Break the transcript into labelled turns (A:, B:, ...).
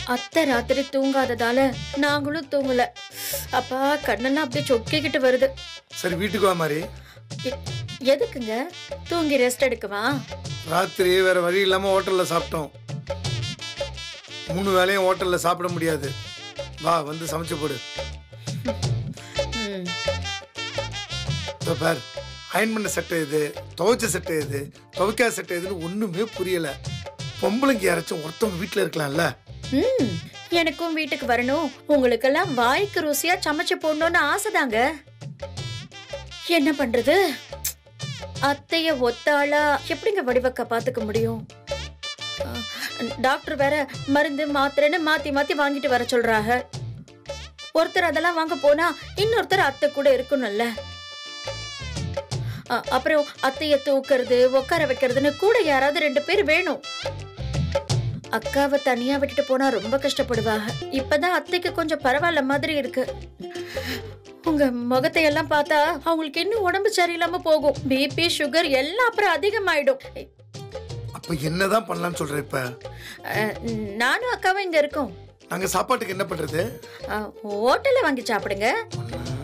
A: அத்தை ராத்திரி தூங்காததால நாங்களும் தூங்கல அப்பா கண்ணெல்லாம் அப்படியே சொக்கிக்கிட்டு வருது
B: சரி வீட்டுக்கு வா மாதிரி
A: எ- எதுக்குங்க தூங்கி ரெஸ்ட் எடுக்கவா
B: ராத்திரி வேற வழி இல்லாம ஹோட்டல்ல சாப்பிட்டோம் மூணு வேளையும் ஹோட்டல்ல சாப்பிட முடியாது வா வந்து சமைச்சு போடு
A: ம்.
B: இதோ பார் அயன் பண்ண சட்டை இது துவைச்ச சட்டை இது துவைக்காத சட்டை இதுன்னு ஒண்ணுமே புரியல பொம்பளைங்க யாராச்சும் ஒருத்தவங்க வீட்டுல இருக்கலாம்ல
A: ம் எனக்கும் வீட்டுக்கு வரணும் உங்களுக்கெல்லாம் வாய்க்கு ருசியா சமைச்சு போடணும்னு ஆசைதாங்க என்ன பண்றது அத்தைய ஒத்தாளா எப்படிங்க வடிவக்க பாத்துக்க முடியும் ஆ, டாக்டர் வேற மருந்து மாத்திரைன்னு மாத்தி மாத்தி வாங்கிட்டு வர சொல்றாங்க ஒருத்தர் அதெல்லாம் வாங்க போனா இன்னொருத்தர் அத்தை கூட இருக்கணும்ல ஆ, அப்புறம் அத்தைய தூக்குறது உட்கார வைக்கிறதுன்னு கூட யாராவது ரெண்டு பேர் வேணும் அக்காவை தனியா விட்டுட்டு போனா ரொம்ப கஷ்டப்படுவாங்க இப்பதான் அத்தைக்கு கொஞ்சம் பரவாயில்ல மாதிரி இருக்கு உங்க முகத்தை எல்லாம் பார்த்தா அவங்களுக்கு இன்னும் உடம்பு சரியில்லாம போகும் பிபி சுகர் எல்லாம் அப்புறம் அதிகமாயிடும்
B: அப்ப என்னதான் பண்ணலாம்னு சொல்ற இப்ப
A: அஹ், நானும் அக்காவும் இங்க இருக்கோம்
B: நாங்க சாப்பாட்டுக்கு என்ன பண்றது
A: அஹ், ஹோட்டல்ல வாங்கி சாப்பிடுங்க
B: ம்,